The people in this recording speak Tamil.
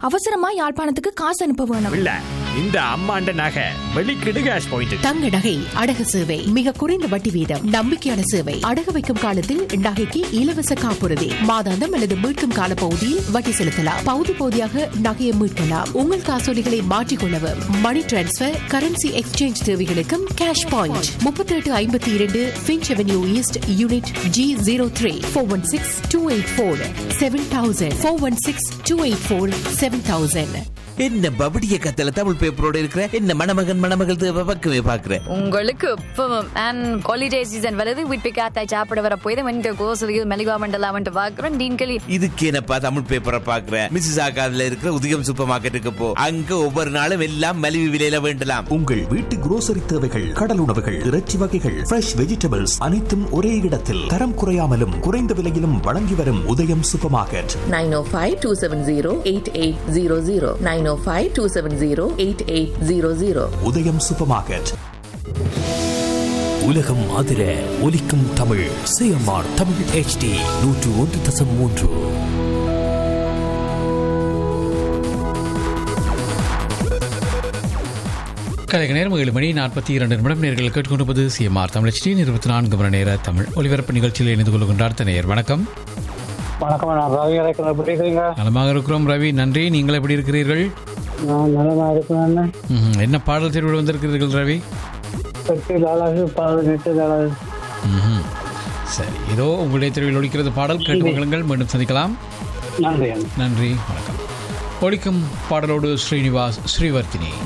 அவசரமா யாழ்ப்பாணத்துக்கு காசு அனுப்ப வேணும் இல்ல இந்த அம்மாண்ட நகை வெளிக்கிடு கேஷ் பாயிண்ட் தங்க நகை அடகு சேவை மிக குறைந்த வட்டி வீதம் நம்பிக்கையான சேவை அடகு வைக்கும் காலத்தில் நகைக்கு இலவச காப்புறுதி மாதாந்தம் அல்லது மீட்கும் கால பகுதியில் வட்டி செலுத்தலாம் பகுதி பகுதியாக நகையை மீட்கலாம் உங்கள் காசோலிகளை மாற்றிக்கொள்ளவும் மணி டிரான்ஸ்பர் கரன்சி எக்ஸ்சேஞ்ச் தேவைகளுக்கும் கேஷ் பாயிண்ட் முப்பத்தி எட்டு ஐம்பத்தி இரண்டு Finch avenue east unit G zero three four one six two eight four seven thousand four one six two eight four seven thousand என்ன பபடிய கத்தல தமிழ் பேப்பரோட இருக்கிற என்ன மணமகன் மணமகள் தேவை பக்கமே பாக்குற உங்களுக்கு இப்பவும் அண்ட் ஹாலிடே சீசன் வருது வீட்டு காத்தாய் சாப்பிட வர போய் தான் வந்து கோசலியில் மெலிவா மண்டலாமன்ட்டு பார்க்குறோம் டீன்களி இதுக்கு என்னப்பா தமிழ் பேப்பரை பாக்குற மிஸ்ஸஸ் ஆகாதுல இருக்கிற உதிகம் சூப்பர் மார்க்கெட்டுக்கு போ அங்க ஒவ்வொரு நாளும் எல்லாம் மலிவு விலையில வேண்டலாம் உங்கள் வீட்டு குரோசரி தேவைகள் கடல் உணவுகள் இறைச்சி வகைகள் ஃப்ரெஷ் வெஜிடபிள்ஸ் அனைத்தும் ஒரே இடத்தில் தரம் குறையாமலும் குறைந்த விலையிலும் வழங்கி வரும் உதயம் சூப்பர் மார்க்கெட் 905-270-8800 905-270-8800 உதயம் சூப்பர் மார்க்கெட் உலகம் அதிர ஒலிக்கும் தமிழ் சிஎம்ஆர் தமிழ் ஹெச்டி நூற்று ஒன்று தசம் மூன்று கலைக நேரம் ஏழு மணி நாற்பத்தி இரண்டு நிமிடம் நேர்கள் கேட்டுக்கொண்டிருப்பது சிஎம்ஆர் தமிழ் இருபத்தி நான்கு மணி நேர தமிழ் ஒலிபரப்பு நிகழ்ச்சியில் இணைந்து கொள்கின்றார் தனையர் வணக்கம் வணக்கம் நான் ரவி அழைக்கிறேன் எப்படி இருக்கீங்க நலமாக இருக்கிறோம் ரவி நன்றி நீங்கள் எப்படி இருக்கிறீர்கள் நான் நலமா இருக்கிறேன் ம்ஹும். என்ன பாடல் தேர்வில் வந்திருக்கிறீர்கள் ரவி எட்டு அழகு பதினெட்டு அழகு ம்ஹும். சரி இதோ உங்களுடைய தேர்வில் ஒழிக்கிறது பாடல் கேட்டு மகளுங்கள் மீண்டும் சந்திக்கலாம் நன்றி நன்றி வணக்கம் ஒழிக்கும் பாடலோடு ஸ்ரீனிவாஸ் ஸ்ரீவர்த்தினி